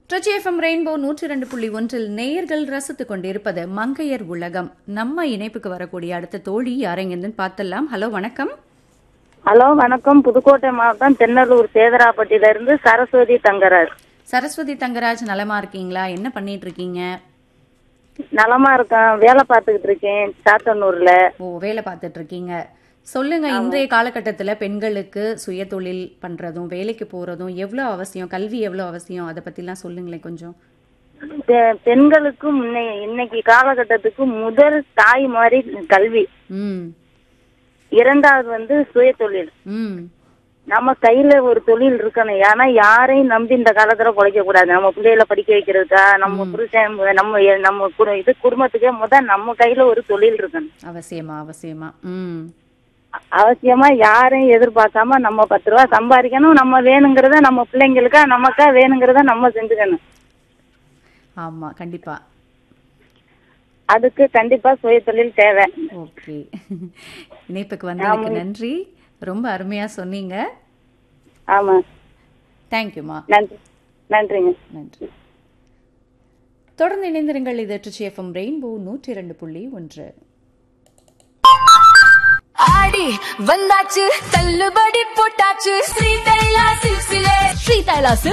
Trichy FM rainbow நூற்றி ரெண்டு புள்ளி ஒன்றில் நேயர்கள் ரசித்துக் கொண்டிருப்பது மங்கையர் உலகம் நம்ம இணைப்புக்கு வரக்கூடிய அடுத்த தோழி யாரெங்கன்னு பார்த்தலாம் ஹலோ வணக்கம் ஹலோ வணக்கம் புதுக்கோட்டை மாவட்டம் தென்னலூர் சேதராப்பட்டியில இருந்து சரஸ்வதி தங்கராஜ் சரஸ்வதி தங்கராஜ் நலமா இருக்கீங்களா என்ன பண்ணிட்டு இருக்கீங்க நலமா இருக்கேன் வேலை பார்த்துக்கிட்டு இருக்கேன் சாத்தனூர்ல ஓ வேலை பார்த்துட்டு இருக்கீங்க சொல்லுங்க இன்றைய காலகட்டத்துல பெண்களுக்கு சுய தொழில் பண்றதும் வேலைக்கு போறதும் எவ்வளவு அவசியம் கல்வி எவ்வளவு அவசியம் அதை பத்திலாம் சொல்லுங்களேன் கொஞ்சம் பெ- பெண்களுக்கு முன்னை இன்னைக்கு காலகட்டத்துக்கு முதல் தாய் மாதிரி கல்வி ம் இரண்டாவது வந்து சுய தொழில் ம் நம்ம கையில ஒரு தொழில் இருக்கணும் ஏன்னா யாரையும் நம்பி இந்த காலத்துல பொழைக்க கூடாது நம்ம பிள்ளைகளை படிக்க வைக்கிறதுக்கா நம்ம புருஷன் நம்ம நம்ம குடு- இது குடும்பத்துக்கே முத நம்ம கையில ஒரு தொழில் இருக்கணும் அவசியமா அவசியமா ம் அவசியமா யாரையும் எதிர்பார்க்காம நம்ம பத்து ரூபா சம்பாதிக்கணும் நம்ம வேணுங்கிறத நம்ம பிள்ளைங்களுக்கா நமக்கா வேணுங்கிறத நம்ம செஞ்சுக்கணும் ஆமா கண்டிப்பா அதுக்கு கண்டிப்பா சுய தொழில் தேவை ஓகே இணைப்புக்கு வந்ததுக்கு நன்றி ரொம்ப அருமையா சொன்னீங்க ஆமா தேங்க்யூமா நன்றி நன்றிங்க நன்றி தொடர்ந்து இணைந்திருங்கள் இது ட்ரிச்சி எஃப்எம் ரெயின்போ நூற்றி இரண்டு புள்ளி ஒன்று ஆடி வந்தாச்சு தள்ளுபடி போட்டாச்சு ஸ்ரீ தைலா சில்க்ஸிலே ஸ்ரீ தைலா